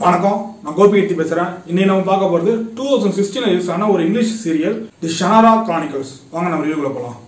வணக்கம் நான் கோபி கீர்த்தி பேசுறேன் இன்னைக்கு நம்ம பார்க்க போறது டூ தௌசண்ட் சிக்ஸ்டீன் யூஸ் ஆன ஒரு English serial the Shannara Chronicles வாங்க நம்ம ரிவ்யூக்குள்ள போலாம்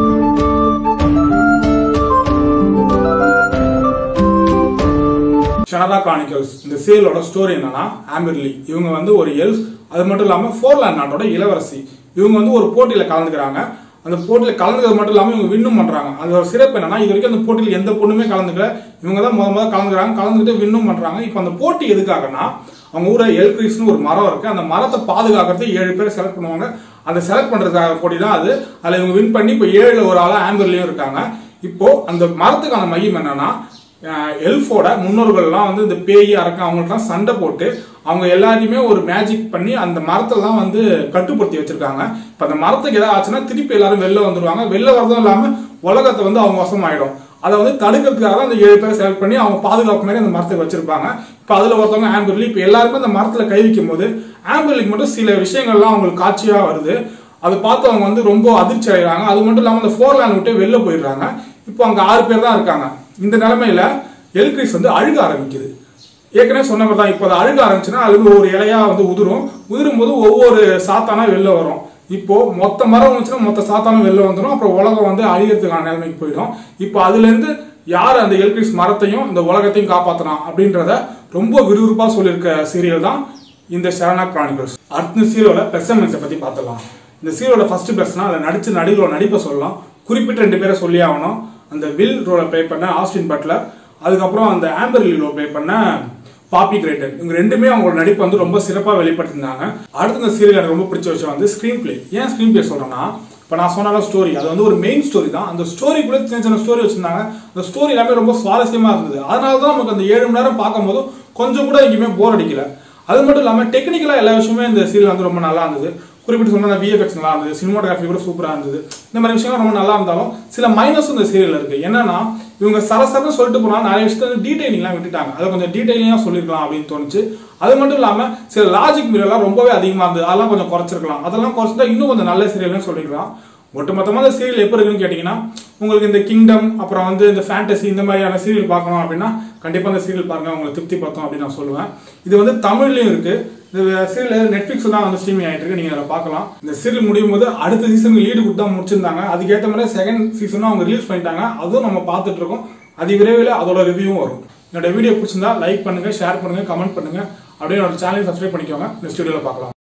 ஷனரா கிரானிக்கல்ஸ் இந்த சீரியலோட ஸ்டோரி என்னன்னா ஆம்பர்லி இவங்க வந்து ஒரு எல்ஃப் அது மட்டும் இல்லாம ஃபோர்லாண்ட் நாட்டோட இளவரசி இவங்க வந்து ஒரு போட்டியில கலந்துக்கிறாங்க அந்த போட்டியில கலந்துக்கிறது மட்டும் இல்லாம இவங்க வின்னும் பண்றாங்க அது ஒரு சிறப்பு என்னன்னா இது வரைக்கும் அந்த போட்டியில எந்த பொண்ணுமே கலந்துக்கல இவங்க தான் முத முத கலந்துக்கிறாங்க கலந்துக்கிட்டு வின்னும் பண்றாங்க இப்போ அந்த போட்டி எதுக்காகனா அவங்க ஊர எல்கிரிஸ்னு ஒரு மரம் இருக்கு அந்த மரத்தை பாதுகாக்கிறது ஏழு பேர் செலக்ட் பண்ணுவாங்க அந்த செலக்ட் பண்றதுக்காக போட்டி தான் அது அதுல இவங்க வின் பண்ணி இப்போ ஏழுல ஒரு ஆளா ஆம்பர்லயும் இருக்காங்க இப்போ அந்த மரத்துக்கான மையம் என்னன்னா அஹ் எல்ஃபோட முன்னோர்கள்லாம் வந்து இந்த பேய் அரக்கன் அவங்கள்ட்டலாம் சண்டை போட்டு அவங்க எல்லாத்தையுமே ஒரு மேஜிக் பண்ணி அந்த மரத்தெல்லாம் வந்து கட்டுப்படுத்தி வச்சிருக்காங்க இப்போ அந்த மரத்துக்கு ஏதாவது ஆச்சுன்னா திருப்பி எல்லாரும் வெளில வந்துருவாங்க வெளில வரதும் இல்லாம உலகத்தை வந்து அவங்க வசம் ஆயிடும் அதை வந்து தடுக்கிறதுக்காக தான் அந்த ஏழு பேரை செலக்ட் பண்ணி அவங்க பாதுகாப்பு மாதிரி அந்த மரத்துக்கு வச்சிருப்பாங்க இப்போ அதுல ஒருத்தவங்க ஆம்பர்லி இப்போ எல்லாருமே அந்த மரத்துல கை வைக்கும் போது ஆம்பர்லிக்கு மட்டும் சில விஷயங்கள்லாம் அவங்களுக்கு காட்சியா வருது அதை பார்த்து அவங்க வந்து ரொம்ப அதிர்ச்சி அடைகிறாங்க அது மட்டும் இல்லாமல் அந்த ஃபோர்லேண்ட் விட்டு வெளில போயிடுறாங்க இப்போ அங்கே ஆறு பேர் தான் இருக்காங்க இந்த நிலைமையில எல்கிரிஸ் வந்து அழுக ஆரம்பிக்குது ஏற்கனவே சொன்ன மாதிரி தான் இப்போ அது அழுக ஆரம்பிச்சுன்னா அது ஒரு இலையா வந்து உதிரும் உதிரும் போது ஒவ்வொரு சாத்தானா வெளில வரும் இப்போ மொத்த மரம் வந்துச்சுன்னா மொத்த சாத்தானும் வெளில வந்துடும் அப்புறம் உலகம் வந்து அழியறதுக்கான நிலைமைக்கு போயிடும் இப்போ அதுல இருந்து யார் அந்த எல்கிரிஸ் மரத்தையும் இந்த உலகத்தையும் காப்பாத்தலாம் அப்படின்றத ரொம்ப விறுவிறுப்பா சொல்லியிருக்க சீரியல் தான் இந்த ஷரணா கிரானிக்கல்ஸ் அடுத்த சீரியலோட பெர்சன்மெண்ட்ஸை பத்தி பார்த்துலாம் இந்த சீரியலோட ஃபர்ஸ்ட் பெர்சனா அதில் நடிச்ச நடிகளோட நடிப்பை சொல்லலாம் குறிப்பிட்ட ரெண்டு பேரை சொல்லி ஆகணும் அந்த வில் ரோலை ப்ளே பண்ண ஆஸ்டின் பட்லர் அதுக்கப்புறம் அந்த ஆம்பர்லி ரோல் ப்ளே பண்ண பாப்பி கிரேட்டர் இவங்க ரெண்டுமே அவங்களோட நடிப்பை வந்து ரொம்ப சிறப்பாக வெளிப்படுத்திருந்தாங்க அடுத்த இந்த சீரியல் எனக்கு ரொம்ப பிடிச்ச விஷயம் வந்து ஸ்க்ரீன் பிளே ஏன் ஸ்க்ரீன் பிளே சொல்றேன்னா இப்போ நான் சொன்னாலும் ஸ்டோரி அது வந்து ஒரு மெயின் ஸ்டோரி தான் அந்த ஸ்டோரிக்குள்ளே சின்ன சின்ன ஸ்டோரி வச்சிருந்தாங்க அந்த ஸ்டோரி எல்லாமே ரொம்ப சுவாரஸ்யமா இருந்தது அதனால தான் நமக்கு அந்த ஏழு மணி நேரம் பார்க்கும்போது கொஞ்சம் கூட எங்கேயுமே போர் அடிக்கல அது மட்டும் இல்லாமல் டெக்னிக்கலாக எல்லா விஷயமே இந்த சீரியல் வந்து ரொம்ப நல்லா இருந்தது குறிப்பிட்டு சொன்னா விஎஃப்எக்ஸ் நல்லா இருந்தது சினிமாட்டோகிராஃபி கூட சூப்பராக இருந்தது இந்த மாதிரி விஷயங்கள் ரொம்ப நல்லா இருந்தாலும் சில மைனஸும் இந்த சீரியல் இருக்கு என்னன்னா இவங்க சரசரன்னு சொல்லிட்டு போனா நிறைய விஷயத்த டீடைலிங்லாம் விட்டுட்டாங்க அதை கொஞ்சம் டீடைலிங்காக சொல்லிருக்கலாம் அப்படின்னு தோணுச்சு அது மட்டும் இல்லாம சில லாஜிக் மீறலாம் ரொம்பவே அதிகமா இருந்தது அதெல்லாம் கொஞ்சம் குறைச்சிருக்கலாம் அதெல்லாம் குறைச்சிட்டா இன்னும் கொஞ்சம் நல்ல சீரியல்னு சொல்லிக்கலாம் ஒட்டுமொத்தமாக இந்த சீரியல் எப்போ இருக்குன்னு கேட்டிங்கன்னா உங்களுக்கு இந்த கிங்டம் அப்புறம் வந்து இந்த ஃபேண்டசி இந்த மாதிரியான சீரியல் பார்க்கணும் அப்படின்னா கண்டிப்பாக இந்த சீரியல் பாருங்க உங்களுக்கு திருப்தி பார்த்தோம் அப்படின்னு நான் சொல்லுவேன் இது வந்து தமிழ்லையும் இருக்கு இந்த சீரியல் நெட்ஃபிளிக்ஸ் தான் வந்து ஸ்ட்ரீமிங் ஆயிட்டு இருக்கு நீங்க அதை பார்க்கலாம் இந்த சீரியல் முடியும் போது அடுத்த சீசனுக்கு லீடு கொடுத்தா முடிச்சிருந்தாங்க அதுக்கேற்ற மாதிரி செகண்ட் சீசனும் அவங்க ரிலீஸ் பண்ணிட்டாங்க அதுவும் நம்ம பார்த்துட்டு இருக்கோம் அது விரைவில் அதோட ரிவ்யூவும் வரும் என்னோட வீடியோ பிடிச்சிருந்தா லைக் பண்ணுங்க ஷேர் பண்ணுங்க கமெண்ட் பண்ணுங்க அப்படியே என்னோட சேனல் சப்ஸ்கிரைப் பண்ணிக்கோங்க நெக்ஸ்ட் வீடியோவில் பார்க்கலாம்